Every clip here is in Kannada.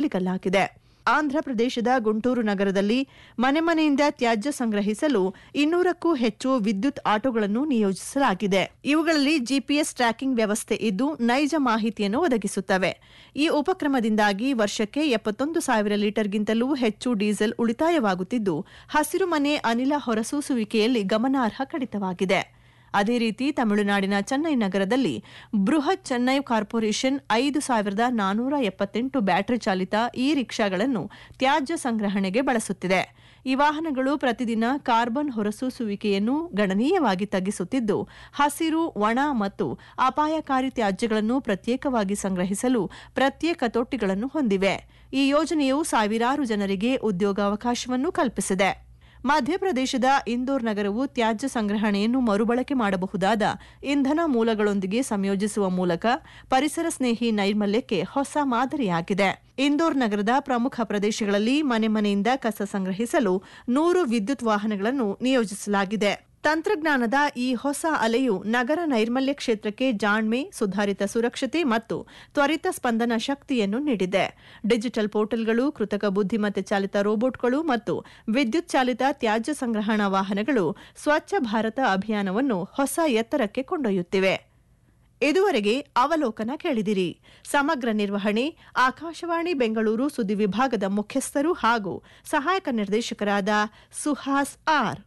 ಬಯಲಿಗಲ್ಲಾಗಿದೆ ಆಂಧ್ರಪ್ರದೇಶದ ಗುಂಟೂರು ನಗರದಲ್ಲಿ ಮನೆ ಮನೆಯಿಂದ ತ್ಯಾಜ್ಯ ಸಂಗ್ರಹಿಸಲು ಇನ್ನೂರಕ್ಕೂ ಹೆಚ್ಚು ವಿದ್ಯುತ್ ಆಟೋಗಳನ್ನು ನಿಯೋಜಿಸಲಾಗಿದೆ ಇವುಗಳಲ್ಲಿ ಜಿಪಿಎಸ್ ಟ್ರ್ಯಾಕಿಂಗ್ ವ್ಯವಸ್ಥೆ ಇದ್ದು ನೈಜ ಮಾಹಿತಿಯನ್ನು ಒದಗಿಸುತ್ತವೆ ಈ ಉಪಕ್ರಮದಿಂದಾಗಿ ವರ್ಷಕ್ಕೆ ಎಪ್ಪತ್ತೊಂದು ಸಾವಿರ ಲೀಟರ್ಗಿಂತಲೂ ಹೆಚ್ಚು ಡೀಸೆಲ್ ಉಳಿತಾಯವಾಗುತ್ತಿದ್ದು ಹಸಿರು ಮನೆ ಅನಿಲ ಹೊರಸೂಸುವಿಕೆಯಲ್ಲಿ ಗಮನಾರ್ಹ ಕಡಿತವಾಗಿದೆ ಅದೇ ರೀತಿ ತಮಿಳುನಾಡಿನ ಚೆನ್ನೈ ನಗರದಲ್ಲಿ ಬೃಹತ್ ಚೆನ್ನೈ ಕಾರ್ಪೊರೇಷನ್ ಐದು ಸಾವಿರದ ನಾನೂರ ಎಪ್ಪತ್ತೆಂಟು ಬ್ಯಾಟರಿ ಚಾಲಿತ ಇ ರಿಕ್ಷಾಗಳನ್ನು ತ್ಯಾಜ್ಯ ಸಂಗ್ರಹಣೆಗೆ ಬಳಸುತ್ತಿದೆ ಈ ವಾಹನಗಳು ಪ್ರತಿದಿನ ಕಾರ್ಬನ್ ಹೊರಸೂಸುವಿಕೆಯನ್ನು ಗಣನೀಯವಾಗಿ ತಗ್ಗಿಸುತ್ತಿದ್ದು ಹಸಿರು ಒಣ ಮತ್ತು ಅಪಾಯಕಾರಿ ತ್ಯಾಜ್ಯಗಳನ್ನು ಪ್ರತ್ಯೇಕವಾಗಿ ಸಂಗ್ರಹಿಸಲು ಪ್ರತ್ಯೇಕ ತೊಟ್ಟಿಗಳನ್ನು ಹೊಂದಿವೆ ಈ ಯೋಜನೆಯು ಸಾವಿರಾರು ಜನರಿಗೆ ಉದ್ಯೋಗಾವಕಾಶವನ್ನು ಕಲ್ಪಿಸಿದೆ ಮಧ್ಯಪ್ರದೇಶದ ಇಂದೋರ್ ನಗರವು ತ್ಯಾಜ್ಯ ಸಂಗ್ರಹಣೆಯನ್ನು ಮರುಬಳಕೆ ಮಾಡಬಹುದಾದ ಇಂಧನ ಮೂಲಗಳೊಂದಿಗೆ ಸಂಯೋಜಿಸುವ ಮೂಲಕ ಪರಿಸರ ಸ್ನೇಹಿ ನೈರ್ಮಲ್ಯಕ್ಕೆ ಹೊಸ ಮಾದರಿಯಾಗಿದೆ ಇಂದೋರ್ ನಗರದ ಪ್ರಮುಖ ಪ್ರದೇಶಗಳಲ್ಲಿ ಮನೆ ಮನೆಯಿಂದ ಕಸ ಸಂಗ್ರಹಿಸಲು ನೂರು ವಿದ್ಯುತ್ ವಾಹನಗಳನ್ನು ನಿಯೋಜಿಸಲಾಗಿದೆ ತಂತ್ರಜ್ಞಾನದ ಈ ಹೊಸ ಅಲೆಯು ನಗರ ನೈರ್ಮಲ್ಯ ಕ್ಷೇತ್ರಕ್ಕೆ ಜಾಣ್ಮೆ ಸುಧಾರಿತ ಸುರಕ್ಷತೆ ಮತ್ತು ತ್ವರಿತ ಸ್ಪಂದನ ಶಕ್ತಿಯನ್ನು ನೀಡಿದೆ ಡಿಜಿಟಲ್ ಪೋರ್ಟಲ್ಗಳು ಕೃತಕ ಬುದ್ಧಿಮತ್ತೆ ಚಾಲಿತ ರೋಬೋಟ್ಗಳು ಮತ್ತು ವಿದ್ಯುತ್ ಚಾಲಿತ ತ್ಯಾಜ್ಯ ಸಂಗ್ರಹಣಾ ವಾಹನಗಳು ಸ್ವಚ್ಛ ಭಾರತ ಅಭಿಯಾನವನ್ನು ಹೊಸ ಎತ್ತರಕ್ಕೆ ಕೊಂಡೊಯ್ಯುತ್ತಿವೆ ಇದುವರೆಗೆ ಅವಲೋಕನ ಕೇಳಿದಿರಿ ಸಮಗ್ರ ನಿರ್ವಹಣೆ ಆಕಾಶವಾಣಿ ಬೆಂಗಳೂರು ಸುದ್ದಿ ವಿಭಾಗದ ಮುಖ್ಯಸ್ಥರು ಹಾಗೂ ಸಹಾಯಕ ನಿರ್ದೇಶಕರಾದ ಸುಹಾಸ್ ಆರ್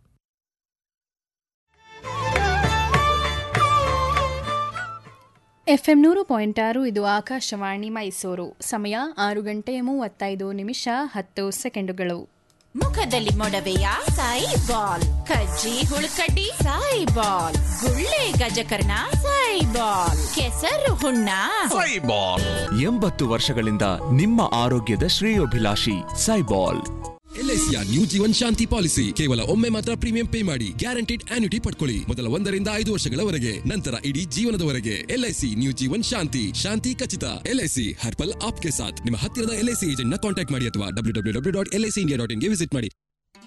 ಎಫ್ಎಂ ನೂರು ಪಾಯಿಂಟ್ ಆರು ಇದು ಆಕಾಶವಾಣಿ ಮೈಸೂರು ಸಮಯ ಆರು ಗಂಟೆ ಮೂವತ್ತೈದು ನಿಮಿಷ ಹತ್ತು ಸೆಕೆಂಡುಗಳು ಮುಖದಲ್ಲಿ ಮೊಡವೆಯ ಸಾಯಿ ಬಾಲ್ ಕಜ್ಜಿ ಹುಳುಕಡ್ಡಿ ಸಾಯಿ ಬಾಲ್ ಗುಳ್ಳೆ ಗಜಕರ್ಣ ಸಾಯಿ ಬಾಲ್ ಕೆಸರು ಹುಣ್ಣ ಸೈಬಾಲ್ ಎಂಬತ್ತು ವರ್ಷಗಳಿಂದ ನಿಮ್ಮ ಆರೋಗ್ಯದ ಶ್ರೇಯೋಭಿಲಾಷಿ ಸೈಬಾಲ್ ಎಲ್ಐಸಿಯ ನ್ಯೂ ಜೀವನ್ ಶಾಂತಿ ಪಾಲಿಸಿ ಕೇವಲ ಒಮ್ಮೆ ಮಾತ್ರ ಪ್ರೀಮಿಯಂ ಪೇ ಮಾಡಿ ಗ್ಯಾರಂಟಿಡ್ ಆನ್ಯುಟಿ ಪಡ್ಕೊಳ್ಳಿ ಮೊದಲ ಒಂದರಿಂದ ಐದು ವರ್ಷಗಳವರೆಗೆ ನಂತರ ಇಡೀ ಜೀವನದವರೆಗೆ ಎಲ್ಐಸಿ ನ್ಯೂ ಜೀವನ್ ಶಾಂತಿ ಶಾಂತಿ ಖಚಿತ ಎಲ್ಐಸಿ ಹರ್ಪಲ್ ಆಪ್ಗೆ ಸಾಥ್ ನಿಮ್ಮ ಹತ್ತಿರದ ಎಲ್ಐಸಿ ಏಜೆಂಟ್ ನ ಕಾಂಟ್ಯಾಕ್ಟ್ ಮಾಡಿ ಅಥವಾ W W W dot LIC India dot ಇನ್ಗೆ ವಿಸಿಟ್ ಮಾಡಿ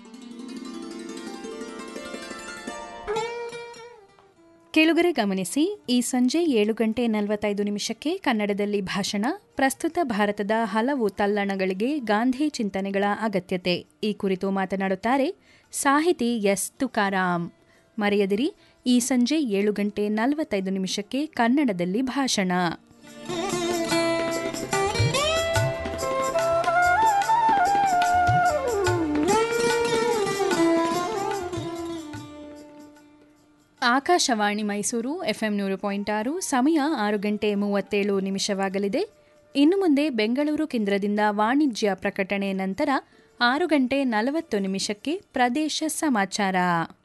ಕೇಳುಗರೆ ಗಮನಿಸಿ ಈ ಸಂಜೆ ಏಳು ಗಂಟೆ ನಲವತ್ತೈದು ನಿಮಿಷಕ್ಕೆ ಕನ್ನಡದಲ್ಲಿ ಭಾಷಣ ಪ್ರಸ್ತುತ ಭಾರತದ ಹಲವು ತಲ್ಲಣಗಳಿಗೆ ಗಾಂಧಿ ಚಿಂತನೆಗಳ ಅಗತ್ಯತೆ ಈ ಕುರಿತು ಮಾತನಾಡುತ್ತಾರೆ ಸಾಹಿತಿ ಎಸ್ ತುಕಾರಾಂ ಮರೆಯದಿರಿ ಈ ಸಂಜೆ ಏಳು ಗಂಟೆ ನಲವತ್ತೈದು ನಿಮಿಷಕ್ಕೆ ಕನ್ನಡದಲ್ಲಿ ಭಾಷಣ ಆಕಾಶವಾಣಿ ಮೈಸೂರು ಎಫ್ಎಂ ನೂರು ಪಾಯಿಂಟ್ ಆರು ಸಮಯ ಆರು ಗಂಟೆ ಮೂವತ್ತೇಳು ನಿಮಿಷವಾಗಲಿದೆ ಇನ್ನು ಮುಂದೆ ಬೆಂಗಳೂರು ಕೇಂದ್ರದಿಂದ ವಾಣಿಜ್ಯ ಪ್ರಕಟಣೆ ನಂತರ ಆರು ಗಂಟೆ ನಲವತ್ತು ನಿಮಿಷಕ್ಕೆ ಪ್ರದೇಶ ಸಮಾಚಾರ